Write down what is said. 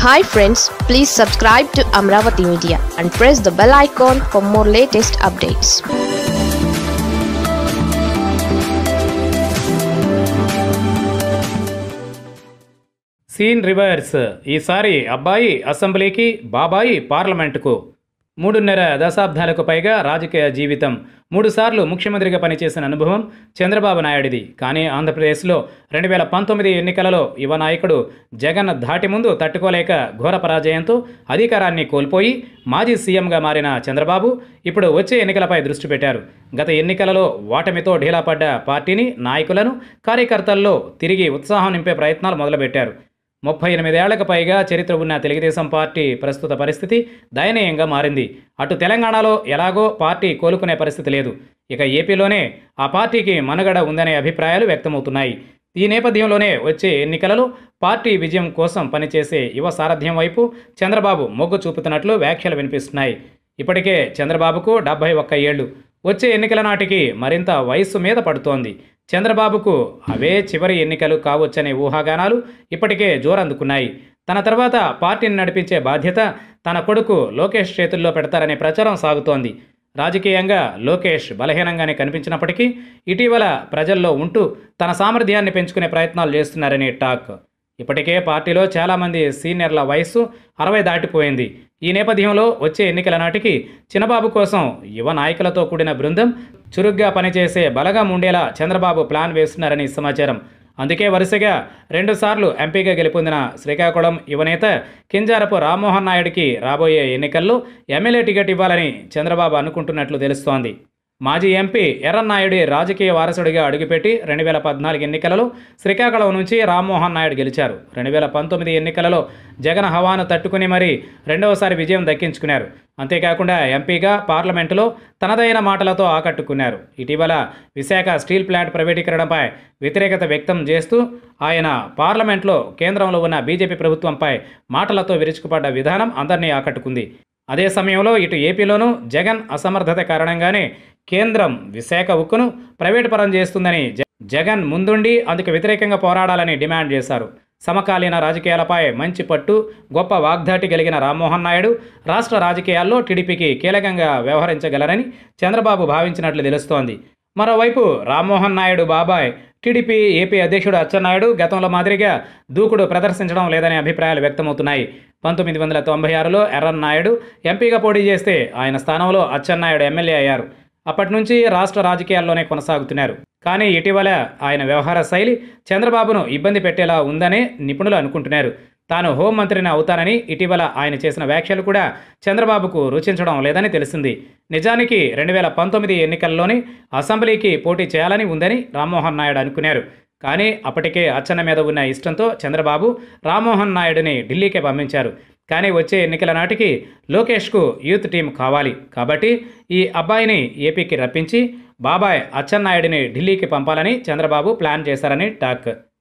hi friends please subscribe to Amaravati media and press the bell icon for more latest updates scene reverse ఈసారి అబ్బాయి అసెంబ్లీకి బాబాయి పార్లమెంటుకు మూడున్నర దశాబ్దాలకు పైగా రాజకీయ జీవితం మూడుసార్లు ముఖ్యమంత్రిగా పనిచేసిన అనుభవం చంద్రబాబు నాయుడిది కానీ ఆంధ్రప్రదేశ్లో రెండు వేల పంతొమ్మిది ఎన్నికలలో యువ నాయకుడు జగన్ ధాటి ముందు తట్టుకోలేక ఘోర పరాజయంతో అధికారాన్ని కోల్పోయి మాజీ సీఎంగా మారిన చంద్రబాబు ఇప్పుడు వచ్చే ఎన్నికలపై దృష్టి పెట్టారు గత ఎన్నికలలో ఓటమితో ఢీలాపడ్డ పార్టీని నాయకులను కార్యకర్తల్లో తిరిగి ఉత్సాహం నింపే ప్రయత్నాలు మొదలుపెట్టారు ముప్పై ఎనిమిదేళ్లకు పైగా చరిత్ర ఉన్న తెలుగుదేశం పార్టీ ప్రస్తుత పరిస్థితి దయనీయంగా మారింది అటు తెలంగాణలో ఎలాగో పార్టీ కోలుకునే పరిస్థితి లేదు ఇక ఏపీలోనే ఆ పార్టీకి మనుగడ ఉందనే అభిప్రాయాలు వ్యక్తమవుతున్నాయి ఈ నేపథ్యంలోనే వచ్చే ఎన్నికలలో పార్టీ విజయం కోసం పనిచేసే యువ సారథ్యం వైపు చంద్రబాబు మొగ్గు చూపుతున్నట్లు వ్యాఖ్యలు వినిపిస్తున్నాయి ఇప్పటికే చంద్రబాబుకు డెబ్బై ఒక్క ఏళ్లు వచ్చే ఎన్నికల నాటికి మరింత వయస్సు మీద పడుతోంది చంద్రబాబుకు అవే చివరి ఎన్నికలు కావచ్చనే ఊహాగానాలు ఇప్పటికే జోరందుకున్నాయి తన తర్వాత పార్టీని నడిపించే బాధ్యత తన కొడుకు లోకేష్ చేతుల్లో పెడతారనే ప్రచారం సాగుతోంది రాజకీయంగా లోకేష్ బలహీనంగానే కనిపించినప్పటికీ ఇటీవల ప్రజల్లో ఉంటూ తన సామర్థ్యాన్ని పెంచుకునే ప్రయత్నాలు చేస్తున్నారని టాక్ ఇప్పటికే పార్టీలో చాలామంది సీనియర్ల వయస్సు అరవై దాటిపోయింది ఈ నేపథ్యంలో వచ్చే ఎన్నికల నాటికి చిన్నబాబు కోసం యువ నాయకులతో కూడిన బృందం చురుగ్గా పనిచేసే బలగం ఉండేలా చంద్రబాబు ప్లాన్ వేస్తున్నారని సమాచారం అందుకే వరుసగా రెండుసార్లు ఎంపీగా గెలుపొందిన శ్రీకాకుళం యువనేత కింజారపు రామ్మోహన్ నాయుడికి రాబోయే ఎన్నికల్లో ఎమ్మెల్యే టికెట్ ఇవ్వాలని చంద్రబాబు అనుకుంటున్నట్లు తెలుస్తోంది మాజీ ఎంపీ ఎర్రన్నాయుడి రాజకీయ వారసుడిగా అడుగుపెట్టి రెండు వేల పద్నాలుగు ఎన్నికలలో శ్రీకాకుళం నుంచి రామ్మోహన్ నాయుడు గెలిచారు రెండు వేల పంతొమ్మిది ఎన్నికలలో జగన్ హవాను తట్టుకుని మరీ రెండవసారి విజయం దక్కించుకున్నారు అంతేకాకుండా ఎంపీగా పార్లమెంటులో తనదైన మాటలతో ఆకట్టుకున్నారు ఇటీవల విశాఖ స్టీల్ ప్లాంట్ ప్రైవేటీకరణపై వ్యతిరేకత వ్యక్తం చేస్తూ ఆయన పార్లమెంట్లో కేంద్రంలో ఉన్న బీజేపీ ప్రభుత్వంపై మాటలతో విరుచుకుపడ్డ విధానం అందరినీ ఆకట్టుకుంది అదే సమయంలో ఇటు ఏపీలోనూ జగన్ అసమర్థత కారణంగానే కేంద్రం విశాఖ ఉక్కును ప్రైవేటు పరం చేస్తుందని జ- జగన్ ముందుండి అందుకు వ్యతిరేకంగా పోరాడాలని డిమాండ్ చేశారు సమకాలీన రాజకీయాలపై మంచి పట్టు గొప్ప వాగ్దాటి కలిగిన రామ్మోహన్ నాయుడు రాష్ట్ర రాజకీయాల్లో టీడీపీకి కీలకంగా వ్యవహరించగలరని చంద్రబాబు భావించినట్లు తెలుస్తోంది మరోవైపు రామ్మోహన్ నాయుడు బాబాయ్ టీడీపీ ఏపీ అధ్యక్షుడు అచ్చెన్నాయుడు గతంలో మాదిరిగా దూకుడు ప్రదర్శించడం లేదనే అభిప్రాయాలు వ్యక్తమవుతున్నాయి పంతొమ్మిది వందల తొంభై ఆరులో ఎర్రన్నాయుడు ఎంపీగా పోటీ చేస్తే ఆయన స్థానంలో అచ్చెన్నాయుడు ఎమ్మెల్యే అయ్యారు అప్పటి నుంచి రాష్ట్ర రాజకీయాల్లోనే కొనసాగుతున్నారు కానీ ఇటీవల ఆయన వ్యవహార శైలి చంద్రబాబును ఇబ్బంది పెట్టేలా ఉందనే నిపుణులు అనుకుంటున్నారు తాను హోంమంత్రిని అవుతానని ఇటీవల ఆయన చేసిన వ్యాఖ్యలు కూడా చంద్రబాబుకు రుచించడం లేదని తెలిసింది నిజానికి రెండు వేల పంతొమ్మిది ఎన్నికల్లోనే అసెంబ్లీకి పోటీ చేయాలని ఉందని రామ్మోహన్ నాయుడు అనుకున్నారు కానీ అప్పటికే అచ్చన్న మీద ఉన్న ఇష్టంతో చంద్రబాబు రామ్మోహన్ నాయుడిని ఢిల్లీకి పంపించారు కానీ వచ్చే ఎన్నికల నాటికి లోకేష్కు యూత్ టీం కావాలి కాబట్టి ఈ అబ్బాయిని ఏపీకి రప్పించి బాబాయ్ అచ్చెన్నాయుడిని ఢిల్లీకి పంపాలని చంద్రబాబు ప్లాన్ చేశారని టాక్